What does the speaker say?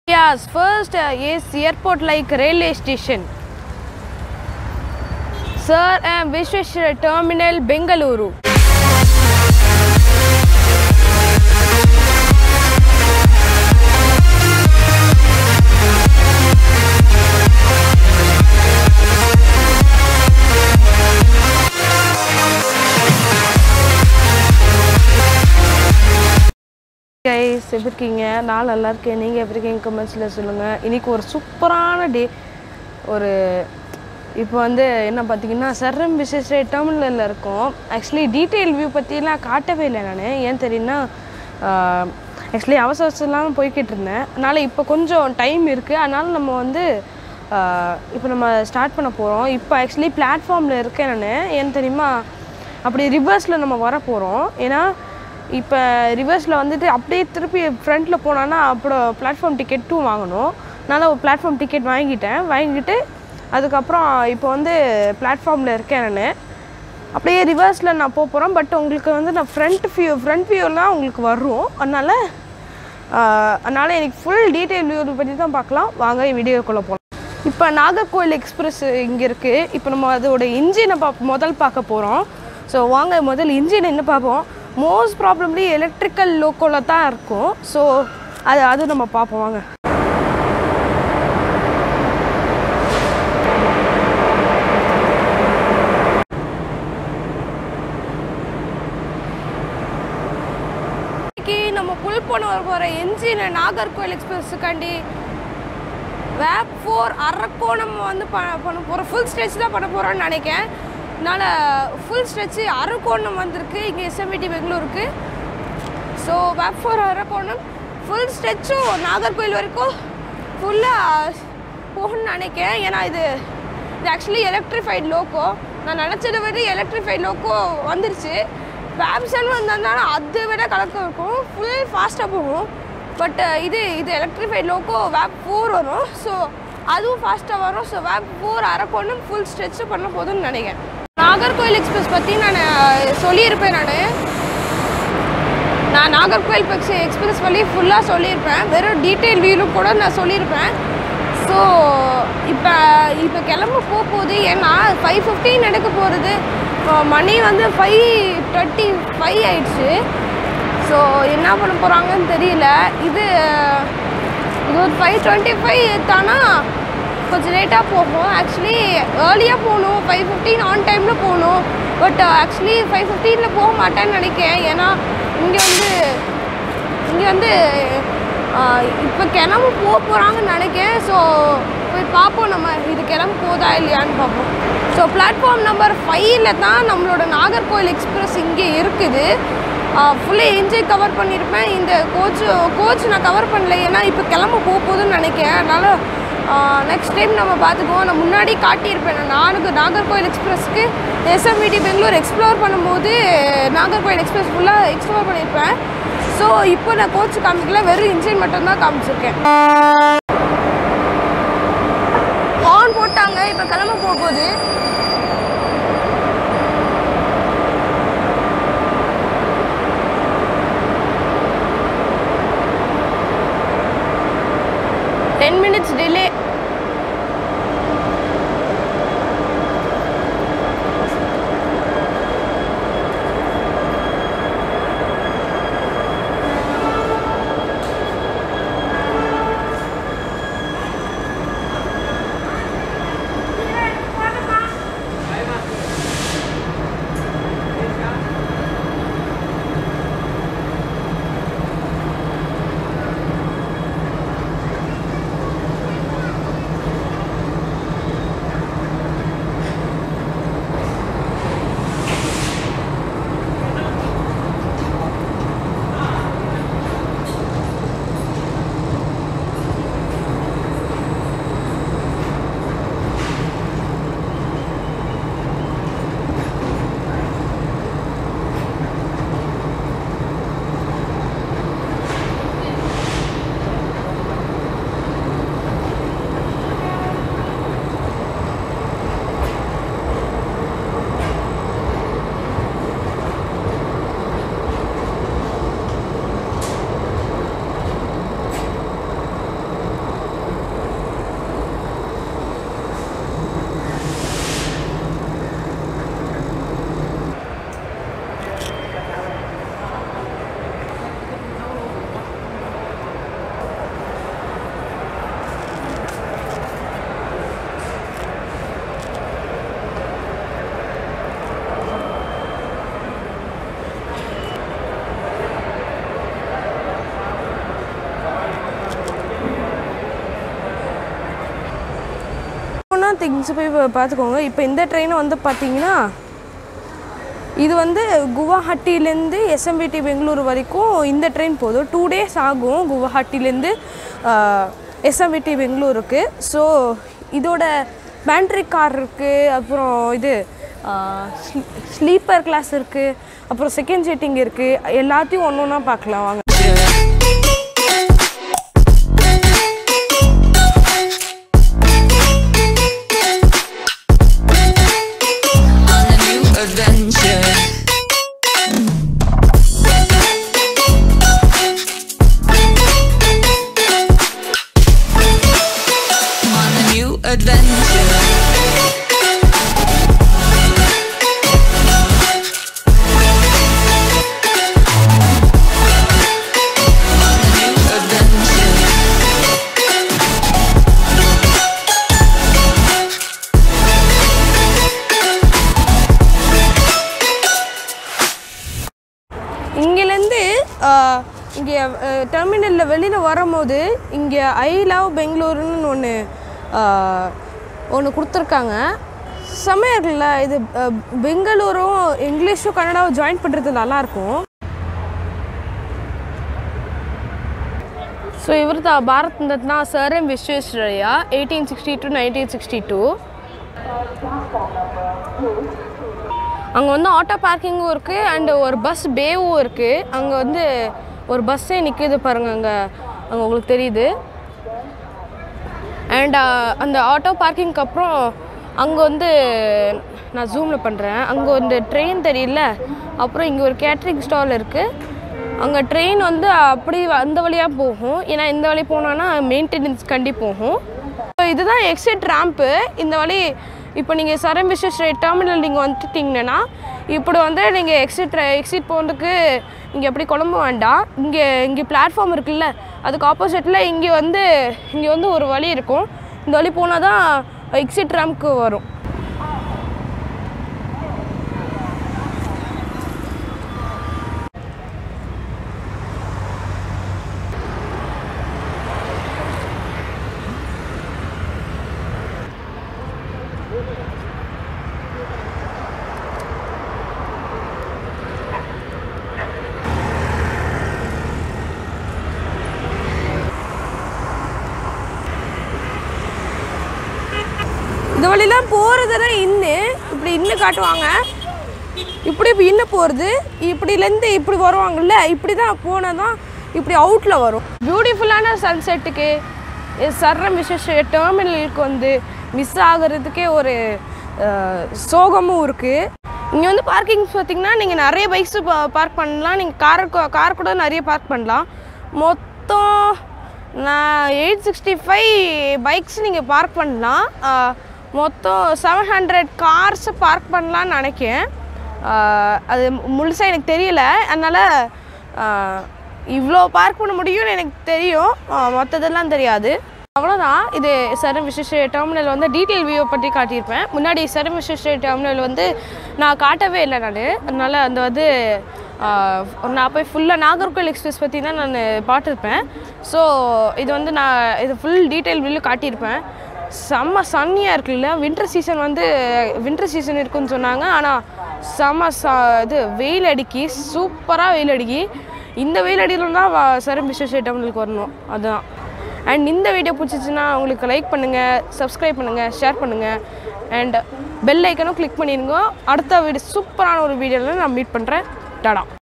India's first uh, is airport like railway station. Sir M. Vishweshwara Terminal, Bengaluru. Guys எப்படி இருக்கீங்க நான் நல்லா இருக்கேன் நீங்கள் எப்படி இருக்கீங்க கமெண்ட்ஸில் சொல்லுங்கள் இன்றைக்கி ஒரு சூப்பரான டே ஒரு இப்போ வந்து என்ன பார்த்தீங்கன்னா சர்ரம் விசேஷ டெர்மினலில் இருக்கோம் ஆக்சுவலி டீட்டெயில் வியூ பற்றிலாம் காட்டவே இல்லை நான் ஏன் தெரியும்னா ஆக்சுவலி அவசர அவசரலாம் போய்கிட்டு இருந்தேன் அதனால் இப்போ கொஞ்சம் டைம் இருக்குது அதனால் நம்ம வந்து இப்போ நம்ம ஸ்டார்ட் பண்ண போகிறோம் இப்போ ஆக்சுவலி பிளாட்ஃபார்மில் இருக்கேன் நான் ஏன் தெரியுமா அப்படி ரிவர்ஸில் நம்ம வர போகிறோம் ஏன்னா இப்போ ரிவர்ஸில் வந்துட்டு அப்படியே திருப்பி ஃப்ரண்ட்டில் போனான்னா அப்புறம் பிளாட்ஃபார்ம் டிக்கெட்டும் வாங்கணும் அதனால் ஒரு பிளாட்ஃபார்ம் டிக்கெட் வாங்கிட்டேன் வாங்கிட்டு அதுக்கப்புறம் இப்போ வந்து பிளாட்ஃபார்மில் இருக்கேன் நான் அப்படியே ரிவர்ஸில் நான் போக போகிறேன் பட் உங்களுக்கு வந்து நான் ஃப்ரண்ட் வியூ ஃப்ரண்ட் வியூலாம் உங்களுக்கு வரும் அதனால் அதனால் எனக்கு ஃபுல் டீட்டெயில் வியூ பற்றி தான் பார்க்கலாம் வாங்க வீடியோக்குள்ளே போகலாம் இப்போ நாகர்கோவில் எக்ஸ்பிரஸ் இங்கே இருக்குது இப்போ நம்ம அதோட இன்ஜினை பா முதல் பார்க்க போகிறோம் ஸோ வாங்க முதல் இன்ஜின் என்ன பார்ப்போம் மோஸ்ட் ப்ராப்ளம்லி எலக்ட்ரிக்கல் லோக்கோவில் தான் இருக்கும் ஸோ அது அது நம்ம பார்ப்போம் வாங்க இன்னைக்கு நம்ம புல் பண்ண வர போகிற என்ஜின் நாகர்கோவில் எக்ஸ்பிரஸுக்காண்டி வேப் ஃபோர் அரக்கோணம் வந்து ப பண்ண போகிறோம் ஃபுல் ஸ்ட்ரெச் தான் பண்ண போகிறோம்னு நினைக்கிறேன் அதனால் ஃபுல் ஸ்ட்ரெச்சு அரக்கோணம் வந்திருக்கு இங்கே எஸ்எம்இடி பெங்களூருக்கு ஸோ வேப் ஃபோர் அரக்கோணம் ஃபுல் ஸ்ட்ரெச்சும் நாகர்கோவில் வரைக்கும் ஃபுல்லாக போகணும்னு நினைக்கிறேன் ஏன்னா இது இது ஆக்சுவலி எலக்ட்ரிஃபைட் லோக்கோ நான் நினச்சதை விட எலக்ட்ரிஃபைட் லோக்கோ வந்துருச்சு வேப்சன் வந்திருந்தாலும் அதை விட கலக்கம் இருக்கும் ஃபுல் ஃபாஸ்ட்டாக போகும் பட் இது இது எலக்ட்ரிஃபைட் லோக்கோ வேப் ஃபோர் வரும் ஸோ அதுவும் ஃபாஸ்ட்டாக வரும் ஸோ வேப் ஃபோர் அரக்கோணம் ஃபுல் ஸ்ட்ரெச்சு பண்ண போதும்னு நினைக்கிறேன் நாகர்கோவில் எக்ஸ்பிரஸ் பற்றி நான் சொல்லியிருப்பேன் நான் நான் நாகர்கோவில் பக்ஸ் எக்ஸ்பிரஸ் வழி ஃபுல்லாக சொல்லியிருப்பேன் வெறும் டீட்டெயில் வியூலும் கூட நான் சொல்லியிருப்பேன் ஸோ இப்போ இப்போ கிளம்ப போக போகுது ஏன்னா ஃபைவ் ஃபிஃப்டீன் எடுக்க போகிறது மணி வந்து ஃபைவ் டுவெண்ட்டி ஃபைவ் ஆயிடுச்சு ஸோ என்ன பண்ண போகிறாங்கன்னு தெரியல இது இது ஒரு ஃபைவ் டுவெண்ட்டி ஃபைவ் தானா கொஞ்சம் லேட்டாக போகும் ஆக்சுவலி ஏர்லியாக போகணும் ஃபைவ் ஃபிஃப்டீன் ஆன் டைமில் போகணும் பட் ஆக்சுவலி ஃபைவ் ஃபிஃப்டீனில் போக மாட்டேன்னு நினைக்கிறேன் ஏன்னா இங்கே வந்து இங்கே வந்து இப்போ கிளம்பு போக போகிறாங்கன்னு நினைக்கிறேன் ஸோ போய் பார்ப்போம் நம்ம இது கிளம்பு போதா இல்லையான்னு பார்ப்போம் ஸோ பிளாட்ஃபார்ம் நம்பர் ஃபைவ்ல தான் நம்மளோட நாகர்கோவில் எக்ஸ்பிரஸ் இங்கே இருக்குது ஃபுல்லி என்ஜாய் கவர் பண்ணியிருப்பேன் இந்த கோச்சு கோச் நான் கவர் பண்ணல ஏன்னா இப்போ கிளம்ப போக போகுதுன்னு நினைக்கிறேன் அதனால் நெக்ஸ்ட் டைம் நம்ம பார்த்துக்குவோம் நான் முன்னாடி காட்டியிருப்பேன் நான் நானுக்கு நாகர்கோவில் எக்ஸ்பிரஸ்க்கு எஸ்எம்விடி பெங்களூர் எக்ஸ்ப்ளோர் பண்ணும்போது நாகர்கோவில் எக்ஸ்பிரஸ் ஃபுல்லாக எக்ஸ்ப்ளோர் பண்ணியிருப்பேன் ஸோ இப்போ நான் கோச் காமிக்கல வெறும் இன்ஜின் மட்டும்தான் காமிச்சிருக்கேன் ஹார்ன் போட்டாங்க இப்போ கிளம்ப போக போகுது டென் மினிட்ஸ் டிலே தான் திங்ஸ் போய் பா- பார்த்துக்கோங்க இப்போ இந்த ட்ரெயினை வந்து பார்த்தீங்கன்னா இது வந்து குவாஹட்டிலேருந்து எஸ்எம்பிடி பெங்களூரு வரைக்கும் இந்த ட்ரெயின் போதும் டூ டேஸ் ஆகும் குவாஹட்டிலேருந்து எஸ்எம்பிடி பெங்களூருக்கு ஸோ இதோட பேண்ட்ரி கார் இருக்குது அப்புறம் இது ஸ்லீப்பர் கிளாஸ் இருக்குது அப்புறம் செகண்ட் சீட்டிங் இருக்குது எல்லாத்தையும் ஒன்று ஒன்றா பார்க்கலாம் வாங்க on a new adventure. On a new adventure. On a new adventure. இங்கேருந்து இங்கே டெர்மினலில் வெளியில் வரும்போது இங்கே ஐ லவ் பெங்களூருன்னு ஒன்று ஒன்று கொடுத்துருக்காங்க செம்மையா இருக்குல்ல இது அஹ், பெங்களூரும் இங்கிலீஷும் கன்னடாவும் ஜாயின் பண்ணுறது நல்லாயிருக்கும் ஸோ இவர் தான் Bharat Ratna sir M Visvesvaraya eighteen sixty two nineteen sixty two அங்கே வந்து ஆட்டோ பார்க்கிங்கும் இருக்குது அண்டு ஒரு பஸ் பேவும் இருக்குது அங்கே வந்து ஒரு பஸ்ஸே நிற்கிது பாருங்க அங்கே அங்கே உங்களுக்கு தெரியுது அண்ட் அந்த ஆட்டோ பார்க்கிங்க்கு அப்புறம் அங்கே வந்து நான் ஜூமில் பண்ணுறேன் அங்கே வந்து ட்ரெயின் தெரியல அப்புறம் இங்கே ஒரு கேட்ரிங் ஸ்டால் இருக்குது அங்கே ட்ரெயின் வந்து அப்படி அந்த வழியாக போகும் ஏன்னா இந்த வழி போனோன்னா மெயின்டெனன்ஸ் கண்டி போகும் So, இதுதான் எக்ஸிட் ரேம்ப்பு இந்த வழி இப்போ நீங்கள் சரம் விஸ்வேஸ்வரை டெர்மினல் நீங்கள் வந்துட்டீங்கன்னா இப்படி வந்து நீங்கள் எக்ஸிட் எக்ஸிட் போகிறதுக்கு இங்கே எப்படி குழம்பு வேண்டாம் இங்கே இங்கே பிளாட்ஃபார்ம் இருக்குல்ல அதுக்கு ஆப்போசிட்டில் இங்கே வந்து இங்கே வந்து ஒரு வழி இருக்கும் இந்த வழி போனால் தான் எக்ஸிட் ரேம்க்கு வரும் இந்த வழிலாம் போகிறதுனா இன்னு இப்படி இன்னு காட்டுவாங்க இப்படி இப்போ இன்னும் போகிறது இப்படிலேருந்து இப்படி வருவாங்கல்ல இப்படி தான் போனால் தான் இப்படி அவுட்டில் வரும் பியூட்டிஃபுல்லான சன்செட்டுக்கு சர்ரம் விசேஷ டெர்மினலுக்கு வந்து மிஸ் ஆகுறதுக்கே ஒரு அஹ், சோகமும் இருக்குது இங்கே வந்து பார்க்கிங் பார்த்தீங்கன்னா நீங்கள் நிறைய பைக்ஸ் பார்க் பண்ணலாம் நீங்கள் கார் கார் கூட நிறைய பார்க் பண்ணலாம் மொத்தம் நான் எயிட் சிக்ஸ்டி ஃபைவ் பைக்ஸ் நீங்கள் பார்க் பண்ணலாம் அஹ், மொத்தம் செவன் ஹண்ட்ரட் கார்ஸ் பார்க் பண்ணலான்னு நினைக்கிறேன் ஆஹ் அது முழுசாக எனக்கு தெரியல அதனால் இவ்வளோ பார்க் பண்ண முடியும்னு எனக்கு தெரியும் ஆஹ் மற்றதெல்லாம் தெரியாது அவ்வளோதான் இது சரம் விசேஷ டெர்மினல் வந்து டீட்டெயில் வியூ பற்றி காட்டியிருப்பேன் முன்னாடி சரம் விசேஷ டெர்மினல் வந்து நான் காட்டவே இல்லை நான் அதனால் அந்த வந்து ஆஹ் நான் போய் ஃபுல்லாக நாகர்கோவில் எக்ஸ்பிரஸ் பற்றி தான் நான் பார்த்துருப்பேன் ஸோ இது வந்து நான் இது ஃபுல் டீட்டெயில் வியூ காட்டியிருப்பேன் செம்ம சன்னியாக இருக்குல்ல வின்டர் சீசன் வந்து வின்டர் சீசன் இருக்குன்னு சொன்னாங்க ஆனால் செம்ம ச இது வெயில் அடிக்கி சூப்பராக வெயில் அடிக்கி இந்த வெயில் அடியில் தான் வ- சரம் விசேஷ டெர்மினலுக்கு வரணும் அதுதான் அண்ட் இந்த வீடியோ பிடிச்சிச்சின்னா உங்களுக்கு லைக் பண்ணுங்கள் சப்ஸ்கிரைப் பண்ணுங்கள் ஷேர் பண்ணுங்கள் அண்ட் பெல் ஐக்கனும் கிளிக் பண்ணிடுங்க அடுத்த வீடியோ சூப்பரான ஒரு வீடியோவில் நான் மீட் பண்ணுறேன் டாடா